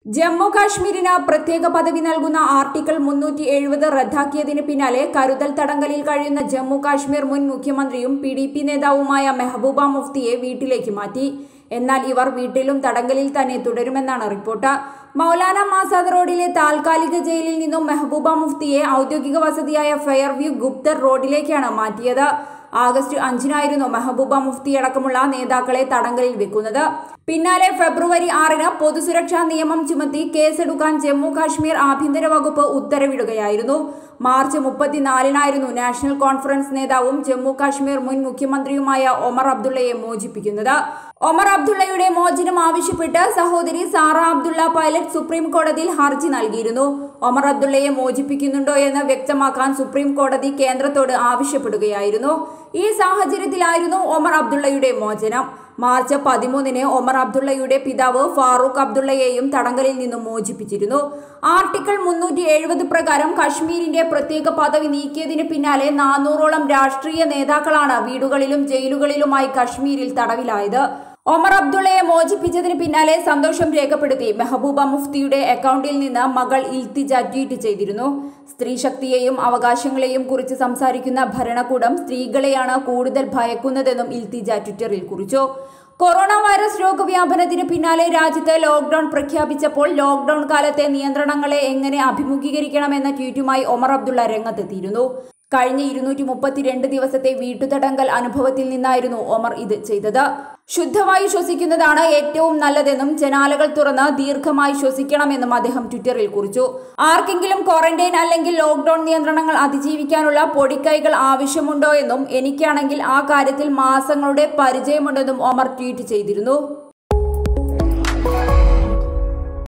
ജമ്മു കാശ്മീരിന് പ്രത്യേക പദവി നൽകുന്ന ആർട്ടിക്കിൾ മുന്നൂറ്റി എഴുപത് റദ്ദാക്കിയതിന് പിന്നാലെ കരുതൽ തടങ്കലിൽ കഴിയുന്ന ജമ്മു കാശ്മീർ മുൻ മുഖ്യമന്ത്രിയും പി ഡി പി നേതാവുമായ മെഹബൂബ മുഫ്തിയെ വീട്ടിലേക്ക് മാറ്റി എന്നാൽ ഇവർ വീട്ടിലും തടങ്കലിൽ തന്നെ തുടരുമെന്നാണ് റിപ്പോർട്ട് മൗലാന മാസാദ് റോഡിലെ താൽക്കാലിക ജയിലിൽ നിന്നും മെഹബൂബ മുഫ്തിയെ ഔദ്യോഗിക വസതിയായ ഫെയർവ്യൂ ഗുപ്തർ റോഡിലേക്കാണ് മാറ്റിയത് ആഗസ്റ്റ് അഞ്ചിനായിരുന്നു മെഹബൂബ മുഫ്തി അടക്കമുള്ള നേതാക്കളെ തടങ്കലിൽ വെക്കുന്നത് പിന്നാലെ ഫെബ്രുവരി ആറിന് പൊതുസുരക്ഷാ നിയമം ചുമത്തി കേസെടുക്കാൻ ജമ്മു കാശ്മീർ ആഭ്യന്തര വകുപ്പ് ഉത്തരവിടുകയായിരുന്നു മാർച്ച് മുപ്പത്തിനാലിനായിരുന്നു നാഷണൽ കോൺഫറൻസ് നേതാവും ജമ്മു കാശ്മീർ മുൻ മുഖ്യമന്ത്രിയുമായ ഒമർ അബ്ദുള്ളയെ മോചിപ്പിക്കുന്നത് ഒമർ അബ്ദുള്ളയുടെ മോചനം ആവശ്യപ്പെട്ട് സഹോദരി സാറ അബ്ദുള്ള പൈലറ്റ് സുപ്രീം കോടതിയിൽ ഹർജി നൽകിയിരുന്നു ഒമർ അബ്ദുള്ളയെ മോചിപ്പിക്കുന്നുണ്ടോ എന്ന് വ്യക്തമാക്കാൻ സുപ്രീം കോടതി കേന്ദ്രത്തോട് ആവശ്യപ്പെടുകയായിരുന്നു ഈ സാഹചര്യത്തിലായിരുന്നു ഒമർ അബ്ദുള്ളയുടെ മോചനം മാർച്ച് പതിമൂന്നിന് ഒമർ അബ്ദുള്ളയുടെ പിതാവ് ഫാറൂഖ് അബ്ദുള്ളയെയും തടങ്കലിൽ നിന്നും മോചിപ്പിച്ചിരുന്നു ആർട്ടിക്കിൾ മുന്നൂറ്റി എഴുപത് പ്രകാരം കശ്മീരിന്റെ പ്രത്യേക പദവി നീക്കിയതിന് പിന്നാലെ നാനൂറോളം രാഷ്ട്രീയ നേതാക്കളാണ് വീടുകളിലും ജയിലുകളിലുമായി കശ്മീരിൽ തടവിലായത് ഒമർ അബ്ദുള്ളയെ മോചിപ്പിച്ചതിന് പിന്നാലെ സന്തോഷം രേഖപ്പെടുത്തി മെഹബൂബ മുഫ്തിയുടെ അക്കൗണ്ടിൽ നിന്ന് മകൾ ഇൽത്തിജ ട്വീറ്റ് ചെയ്തിരുന്നു സ്ത്രീ ശക്തിയെയും അവകാശങ്ങളെയും കുറിച്ച് സംസാരിക്കുന്ന ഭരണകൂടം സ്ത്രീകളെയാണ് കൂടുതൽ ഭയക്കുന്നതെന്നും ഇൽത്തിജ ട്വിറ്ററിൽ കുറിച്ചു കൊറോണ വൈറസ് രോഗവ്യാപനത്തിന് പിന്നാലെ രാജ്യത്ത് ലോക്ഡൌൺ പ്രഖ്യാപിച്ചപ്പോൾ ലോക്ഡൌൺ കാലത്തെ നിയന്ത്രണങ്ങളെ എങ്ങനെ അഭിമുഖീകരിക്കണമെന്ന ട്വീറ്റുമായി ഒമർ അബ്ദുള്ള രംഗത്തെത്തിയിരുന്നു കഴിഞ്ഞ ഇരുന്നൂറ്റി മുപ്പത്തിരണ്ട് ദിവസത്തെ വീട്ടുതടങ്കൽ അനുഭവത്തിൽ നിന്നായിരുന്നു ഒമർ ഇത് ചെയ്തത് ശുദ്ധവായു ശ്വസിക്കുന്നതാണ് ഏറ്റവും നല്ലതെന്നും ജനാലകൾ തുറന്ന് ദീർഘമായി ശ്വസിക്കണമെന്നും അദ്ദേഹം ട്വിറ്ററിൽ കുറിച്ചു ആർക്കെങ്കിലും ക്വാറന്റൈൻ അല്ലെങ്കിൽ ലോക്ഡൌൺ നിയന്ത്രണങ്ങൾ അതിജീവിക്കാനുള്ള പൊടിക്കൈകൾ ആവശ്യമുണ്ടോ എന്നും എനിക്കാണെങ്കിൽ ആ കാര്യത്തിൽ മാസങ്ങളുടെ പരിചയമുണ്ടെന്നും ഒമർ ട്വീറ്റ് ചെയ്തിരുന്നു